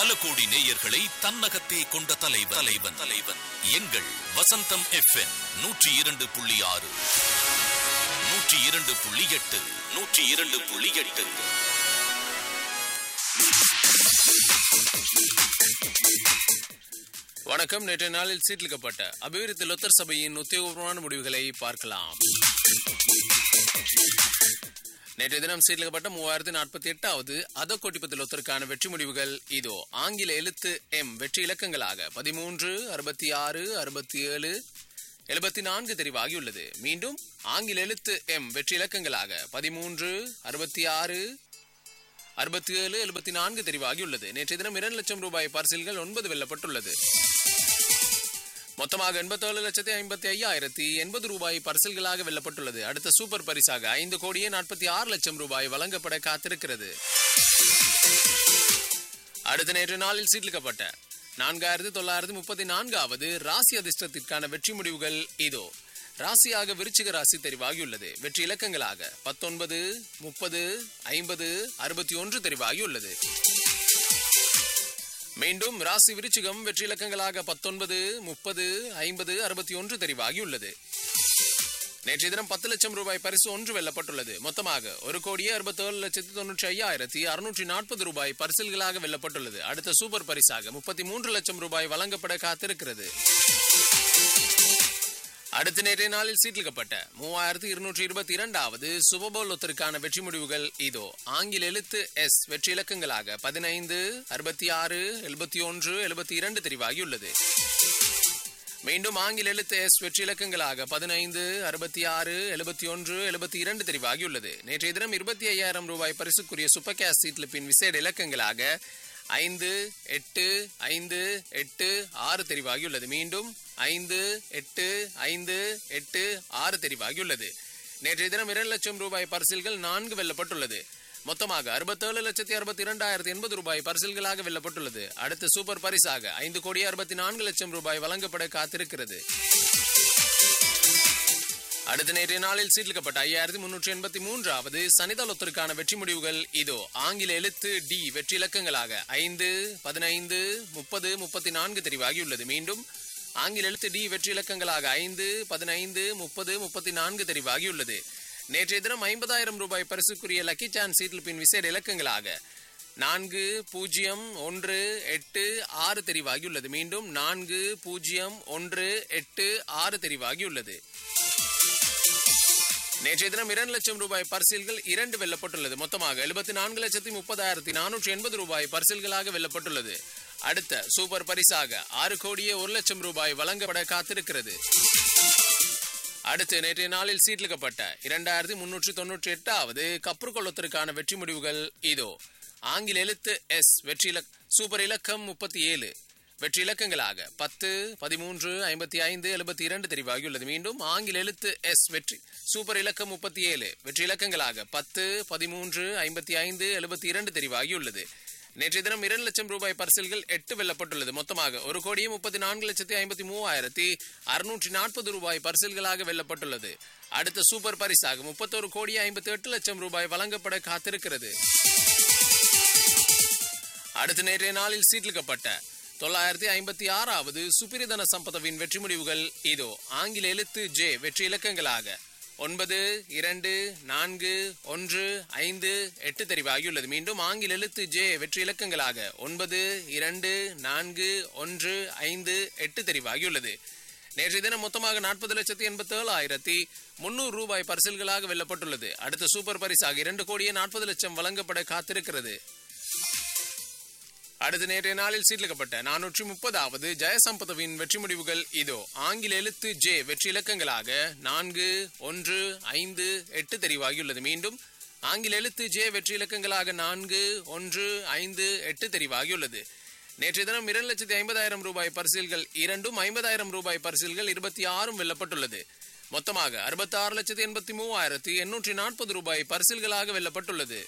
பல கோடி நேயர்களை தன்னகத்தே கொண்ட தலைவன் தலைவன் தலைவன் எங்கள் வசந்தம் எஃப்எம் நூற்றி இரண்டு புள்ளி ஆறு நூற்றி இரண்டு புள்ளி எட்டு நூற்றி இரண்டு புள்ளி எட்டு வணக்கம் நேற்றைய நாளில் சீட்டிலிக்கப்பட்ட அபிவிருத்தி லொத்தர் சபையின் உத்தியோகபூர்வமான முடிவுகளை பார்க்கலாம் நேற்றைய தினம் சீட்டிலிக்கப்பட்ட மூவாயிரத்தி நாற்பத்தி எட்டாவது அத கோட்டிப்பத்து லொத்தருக்கான வெற்றி முடிவுகள் இதோ ஆங்கில எழுத்து எம் வெற்றி இலக்கங்களாக பதிமூன்று அறுபத்தி ஆறு அறுபத்தி ஏழு எழுபத்தி நான்கு தெரிவாகியுள்ளது மீண்டும் ஆங்கில எழுத்து எம் வெற்றி இலக்கங்களாக பதிமூன்று அறுபத்தி ஆறு அறுபத்தி ஏழு எழுபத்தி நான்கு தெரிவாகியுள்ளது நேற்றைய தினம் இரண்டு லட்சம் ரூபாய் பரிசில்கள் ஒன்பது வெல்லப்பட்டுள்ளது மொத்தமாக எண்பத்தேழு லட்சத்தி ஐம்பத்தி ஐயாயிரத்தி எண்பது ரூபாய் பரிசல்களாக வெல்லப்பட்டுள்ளது அடுத்த சூப்பர் பரிசாக ஐந்து கோடியே நாற்பத்தி ஆறு லட்சம் ரூபாய் வழங்கப்பட காத்திருக்கிறது அடுத்த நேற்று நாளில் சீட்லிக்கப்பட்ட நான்காயிரத்தி தொள்ளாயிரத்தி முப்பத்தி நான்காவது ராசி அதிர்ஷ்டத்திற்கான வெற்றி முடிவுகள் இதோ ராசியாக விருச்சிக ராசி தெரிவாகியுள்ளது வெற்றி இலக்கங்களாக பத்தொன்பது முப்பது ஐம்பது அறுபத்தி ஒன்று தெரிவாகியுள்ளது மீண்டும் ராசி விருச்சிகம் வெற்றி இலக்கங்களாக பத்தொன்பது முப்பது ஐம்பது அறுபத்தி ஒன்று தெரிவாகியுள்ளது நேற்றைய தினம் பத்து லட்சம் ரூபாய் பரிசு ஒன்று வெல்லப்பட்டுள்ளது மொத்தமாக ஒரு கோடியே அறுபத்தேழு லட்சத்தி தொண்ணூற்றி ஐயாயிரத்தி அறுநூற்றி நாற்பது ரூபாய் பரிசில்களாக வெல்லப்பட்டுள்ளது அடுத்த சூப்பர் பரிசாக முப்பத்தி மூன்று லட்சம் ரூபாய் வழங்கப்பட காத்திருக்கிறது அடுத்த நேற்றைய நாளில் சீட்டிலிக்கப்பட்ட மூவாயிரத்தி இருநூற்றி இருபத்தி இரண்டாவது சுபபோல் ஒத்தருக்கான வெற்றி முடிவுகள் இதோ ஆங்கில எழுத்து எஸ் வெற்றி இலக்கங்களாக பதினைந்து அறுபத்தி ஆறு எழுபத்தி ஒன்று எழுபத்தி இரண்டு தெரிவாகியுள்ளது மீண்டும் ஆங்கில எழுத்து எஸ் வெற்றி இலக்கங்களாக பதினைந்து அறுபத்தி ஆறு எழுபத்தி ஒன்று எழுபத்தி இரண்டு தெரிவாகியுள்ளது நேற்றைய தினம் இருபத்தி ஐயாயிரம் ரூபாய் பரிசுக்குரிய சூப்பர் கேஸ் சீட்லிப்பின் விசேட இலக்கங்களாக ஐந்து எட்டு ஐந்து எட்டு ஆறு தெரிவாகியுள்ளது மீண்டும் ஐந்து எட்டு ஐந்து எட்டு ஆறு தெரிவாகியுள்ளது நேற்றைய தினம் இரண்டு லட்சம் ரூபாய் பரிசில்கள் நான்கு வெல்லப்பட்டுள்ளது மொத்தமாக அறுபத்தேழு லட்சத்தி அறுபத்தி இரண்டாயிரத்தி எண்பது ரூபாய் பரிசில்களாக வெல்லப்பட்டுள்ளது அடுத்த சூப்பர் பரிசாக ஐந்து கோடி அறுபத்தி நான்கு லட்சம் ரூபாய் வழங்கப்பட காத்திருக்கிறது அடுத்த நேற்றைய நாளில் சீட்லிக்கப்பட்ட ஐயாயிரத்தி முன்னூற்றி எண்பத்தி மூன்றாவது சனிதளத்திற்கான வெற்றி முடிவுகள் இதோ ஆங்கில எழுத்து டி வெற்றி இலக்கங்களாக ஐந்து பதினைந்து முப்பது முப்பத்தி நான்கு தெரிவாகியுள்ளது மீண்டும் ஆங்கில எழுத்து டி வெற்றி இலக்கங்களாக ஐந்து பதினைந்து முப்பது முப்பத்தி நான்கு தெரிவாகியுள்ளது நேற்றைய தினம் ஐம்பதாயிரம் ரூபாய் பரிசுக்குரிய லக்கி சான்ஸ் சீட்லிப்பின் விசேட இலக்கங்களாக நான்கு பூஜ்ஜியம் ஒன்று எட்டு ஆறு தெரிவாகியுள்ளது மீண்டும் நான்கு பூஜ்ஜியம் ஒன்று எட்டு ஆறு தெரிவாகியுள்ளது நேற்றைய தினம் இரண்டு லட்சம் ரூபாய் பரிசில்கள் இரண்டு வெல்லப்பட்டுள்ளது மொத்தமாக எழுபத்தி நான்கு லட்சத்தி முப்பதாயிரத்தி நானூற்றி எண்பது ரூபாய் பரிசில்களாக வெல்லப்பட்டுள்ளது அடுத்த சூப்பர் பரிசாக ஆறு கோடியே ஒரு லட்சம் ரூபாய் வழங்கப்பட காத்திருக்கிறது அடுத்து நேற்றைய நாளில் சீட்லிக்கப்பட்ட இரண்டாயிரத்தி முன்னூற்றி தொன்னூற்றி எட்டாவது கப்ரு கொள்ளத்திற்கான வெற்றி முடிவுகள் இதோ ஆங்கில எழுத்து எஸ் வெற்றி இலக் சூப்பர் இலக்கம் முப்பத்தி ஏழு வெற்றி இலக்கங்களாக பத்து பதிமூன்று ஐம்பத்தி ஐந்து எழுபத்தி இரண்டு தெரிவாகியுள்ளது மீண்டும் ஆங்கில எழுத்து எஸ் வெற்றி சூப்பர் இலக்கம் முப்பத்தி ஏழு வெற்றி இலக்கங்களாக பத்து பதிமூன்று ஐம்பத்தி ஐந்து எழுபத்தி இரண்டு தெரிவாகியுள்ளது நேற்றைய தினம் இரண்டு லட்சம் ரூபாய் பரிசில்கள் எட்டு வெல்லப்பட்டுள்ளது மொத்தமாக ஒரு கோடியே முப்பத்தி நான்கு லட்சத்தி ஐம்பத்தி மூவாயிரத்தி அறுநூற்றி நாற்பது ரூபாய் பரிசில்களாக வெல்லப்பட்டுள்ளது அடுத்த சூப்பர் பரிசாக முப்பத்தொரு கோடியே ஐம்பத்தி எட்டு லட்சம் ரூபாய் வழங்கப்பட காத்திருக்கிறது அடுத்த நேற்றைய நாளில் சீட்லிக்கப்பட்ட தொள்ளாயிரத்தி ஐம்பத்தி ஆறாவது சுப்பிரிதன சம்பதவின் வெற்றி முடிவுகள் இதோ ஆங்கில எழுத்து ஜே வெற்றி இலக்கங்களாக ஒன்பது இரண்டு நான்கு ஒன்று ஐந்து எட்டு தெரிவாகியுள்ளது மீண்டும் ஆங்கில எழுத்து ஜே வெற்றி இலக்கங்களாக ஒன்பது இரண்டு நான்கு ஒன்று ஐந்து எட்டு தெரிவாகியுள்ளது நேற்றைய தினம் மொத்தமாக நாற்பது லட்சத்தி எண்பத்தி ஏழாயிரத்தி முன்னூறு ரூபாய் பரிசில்களாக வெல்லப்பட்டுள்ளது அடுத்த சூப்பர் பரிசாக இரண்டு கோடியே நாற்பது லட்சம் வழங்கப்பட காத்திருக்கிறது அடுத்த நேற்றைய நாளில் சீர்லிக்கப்பட்ட நானூற்றி முப்பதாவது ஜெயசம்பதவின் வெற்றி முடிவுகள் இதோ ஆங்கில எழுத்து ஜே வெற்றி இலக்கங்களாக நான்கு ஒன்று ஐந்து எட்டு தெரிவாகியுள்ளது மீண்டும் ஆங்கில எழுத்து ஜே வெற்றி இலக்கங்களாக நான்கு ஒன்று ஐந்து எட்டு தெரிவாகியுள்ளது நேற்றைய தினம் இரண்டு லட்சத்தி ஐம்பதாயிரம் ரூபாய் பரிசில்கள் இரண்டும் ஐம்பதாயிரம் ரூபாய் பரிசில்கள் இருபத்தி ஆறும் வெல்லப்பட்டுள்ளது மொத்தமாக அறுபத்தி ஆறு லட்சத்தி எண்பத்தி மூவாயிரத்தி எண்ணூற்றி நாற்பது ரூபாய் பரிசில்களாக வெல்லப்பட்டுள்ளது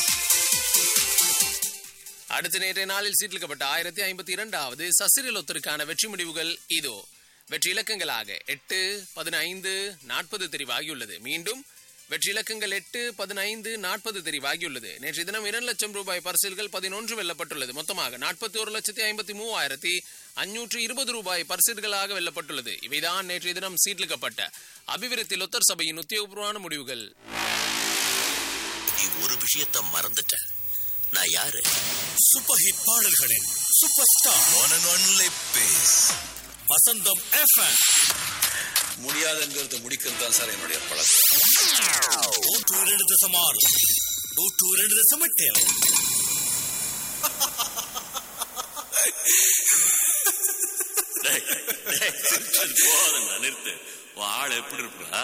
அடுத்த நேற்றைய நாளில் சீட்டிலிக்கப்பட்ட ஆயிரத்தி ஐம்பத்தி இரண்டாவது சசிரலொத்திற்கான வெற்றி முடிவுகள் இதோ வெற்றி இலக்கங்களாக எட்டு பதினைந்து நாற்பது தெரிவாகியுள்ளது மீண்டும் வெற்றி இலக்கங்கள் எட்டு பதினைந்து நாற்பது தெரிவாகியுள்ளது நேற்று தினம் இரண்டு லட்சம் ரூபாய் பரிசில்கள் பதினொன்று வெல்லப்பட்டுள்ளது மொத்தமாக நாற்பத்தி ஒரு லட்சத்தி ஐம்பத்தி மூவாயிரத்தி அஞ்சூற்று இருபது ரூபாய் பரிசில்களாக வெல்லப்பட்டுள்ளது இவைதான் நேற்றைய தினம் சீட்லிக்கப்பட்ட அபிவிருத்தி லொத்தர் சபையின் உத்தியோகபூர்வமான முடிவுகள் நீ ஒரு விஷயத்த மறந்துட்ட நான் யாரு சூப்பர் ஹிட் பாடல்களின் super star one and only பேஸ் வசந்தம் எஃப்எம் முடியாதுங்கிறத முடிக்கிறது தான் சார் என்னுடைய பழக்கம் நூற்று இரண்டு தசம் ஆறு நூற்று இரண்டு தசம் எட்டு போதும் நிறுத்து உன் ஆள் எப்படி இருப்பா